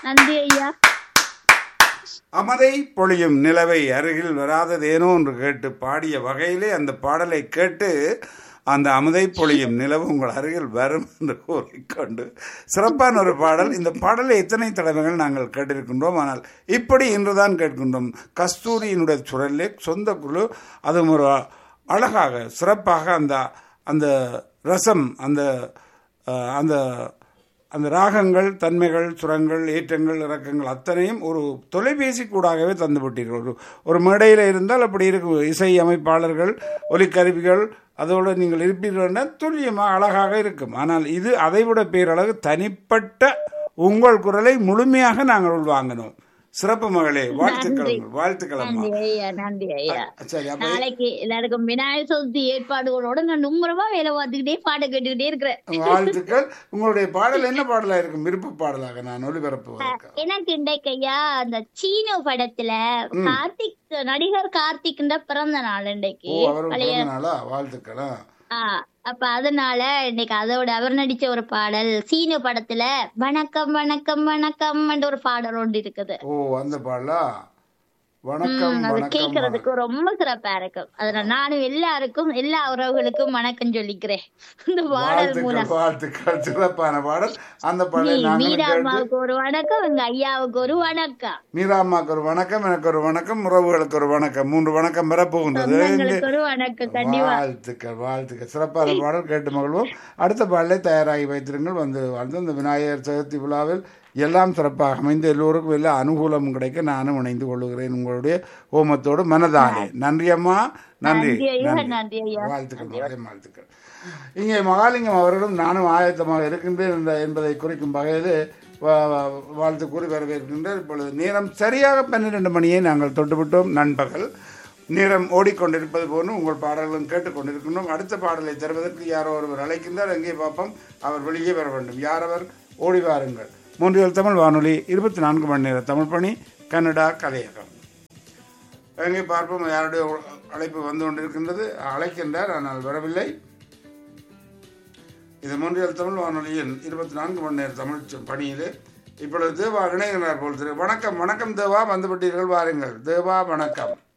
நன்றி ஐயா அமதை பொழியும் நிலவை அருகில் வராததேனோ என்று கேட்டு பாடிய வகையிலே அந்த பாடலை கேட்டு அந்த அமுதை பொழியும் நிலவு உங்கள் அருகில் வரும் என்று கூறிக்கொண்டு சிறப்பான ஒரு பாடல் இந்த பாடலை எத்தனை தடவைகள் நாங்கள் கேட்டிருக்கின்றோம் ஆனால் இப்படி இன்றுதான் கேட்கின்றோம் கஸ்தூரியினுடைய சுரலே சொந்த குழு அதுவும் ஒரு அழகாக சிறப்பாக அந்த அந்த ரசம் அந்த அஹ், அந்த அந்த ராகங்கள் தன்மைகள் சுரங்கள் ஏற்றங்கள் இறக்கங்கள் அத்தனையும் ஒரு தொலைபேசி கூடாகவே தந்துவிட்டீர்கள் ஒரு ஒரு மேடையில் இருந்தால் அப்படி இருக்கும் இசை அமைப்பாளர்கள் ஒலிக்கருவிகள் அதோடு நீங்கள் இருப்பீர்கள்னா துல்லியமாக அழகாக இருக்கும் ஆனால் இது அதைவிட பேரழகு தனிப்பட்ட உங்கள் குரலை முழுமையாக நாங்கள் உள்வாங்கினோம் சிறப்பு மகளே வாழ்த்துக்கள் வாழ்த்துக்கள் அம்மா நன்றி ஐயா நன்றி ஐயா சரி அப்ப நாளைக்கு எல்லாருக்கும் விநாயகர் சதுர்த்தி ஏற்பாடுகளோட நான் நுங்கரமா வேலை பார்த்துக்கிட்டே பாட்டு கேட்டுக்கிட்டே இருக்கிறேன் வாழ்த்துக்கள் உங்களுடைய பாடல் என்ன பாடலா இருக்கும் விருப்ப பாடலாக நான் ஒளிபரப்புவதற்கு எனக்கு இன்றைக்கு ஐயா அந்த சீனு படத்துல கார்த்திக் நடிகர் கார்த்திக்ன்ற பிறந்த நாள் இன்றைக்கு ஓ அவர் பழைய பிறந்த நாளா வாழ்த்துக்களா ஆ, அப்ப அதனால இன்னைக்கு அதோட அவர் நடிச்ச ஒரு பாடல் சீனு படத்துல வணக்கம் வணக்கம் வணக்கம் ஒரு பாடல் ஒன்று இருக்குது ஓ அந்த பாடலா வணக்கம் ம், அது வணக்கம் கேட்கறதுக்கு ரொம்ப சிறப்பா இருக்கும் அதனால நானும் எல்லாருக்கும் எல்லா உறவுகளுக்கும் வணக்கம் சொல்லிக்கிறேன் இந்த பாடல் மூலம் வாழ்த்துக்கள் வாழ்த்துக்கள் சிறப்பான பாடல் அந்த பாடலை மீ- நாங்களும் மீரா கேட்டு அம்மாவுக்கு ஒரு வணக்கம் எங்க ஐயாவுக்கு ஒரு வணக்கம் மீராம்மாக்கு ஒரு வணக்கம் எனக்கு ஒரு வணக்கம் உறவுகளுக்கு ஒரு வணக்கம் மூன்று வணக்கம் வரப்போகின்றது சொந்தங்களுக்கு ஒரு வணக்கம் கண்டிப்பா வாழ்த்துக்கள் வாழ்த்துக்கள் சிறப்பான பாடல் கேட்டு மகிழ்வோம் அடுத்த பாடலை தயாராகி வைத்திருங்கள் வந்து வாழ்ந்து அந்த விநாயகர் சதுர்த்தி விழாவில் எல்லாம் சிறப்பாக அமைந்து எல்லோருக்கும் எல்லா அனுகூலமும் கிடைக்க நானும் இணைந்து கொள்ளுகிறேன் உங்களுடைய ஹோமத்தோடு மனதாலே நன்றி அம்மா நன்றி நன்றி ஐயா நன்றி நன்றி ஐயா வாழ்த்துக்கள் மகளே வாழ்த்துக்கள் இங்கே மகாலிங்கம் அவர்களும் நானும் ஆயத்தமாக இருக்கின்றேன் என்ற என்பதை குறிக்கும் வகையில் வா- வா- வாழ்த்து கூறி வரவேற்கின்றேன் இப்பொழுது நேரம் சரியாக பன்னிரெண்டு மணியை நாங்கள் தொட்டுவிட்டோம் நண்பகல் நேரம் ஓடிக்கொண்டிருப்பது போன்று உங்கள் பாடல்களும் கேட்டுக்கொண்டிருக்கின்றோம் அடுத்த பாடலை தருவதற்கு யாரோ ஒருவர் அழைக்கின்றார் எங்கே பார்ப்போம் அவர் வெளியே வர வேண்டும் யார் அவர் ஓடி வாருங்கள் மூன்றியல் தமிழ் வானொலி இருபத்தி நான்கு மணி நேர தமிழ் பணி கன்னடா கலையகம் எங்கே பார்ப்போம் யாருடைய அழைப்பு வந்து கொண்டிருக்கின்றது அழைக்கின்றார் ஆனால் வரவில்லை இது மூன்றியல் தமிழ் வானொலியின் இருபத்தி நான்கு மணி நேர தமிழ் ச- பணியிலே இப்பொழுது தேவா இணைகிறார் போல் திரு வணக்கம் வணக்கம் தேவா வந்துவிட்டீர்கள் வாருங்கள் தேவா வணக்கம்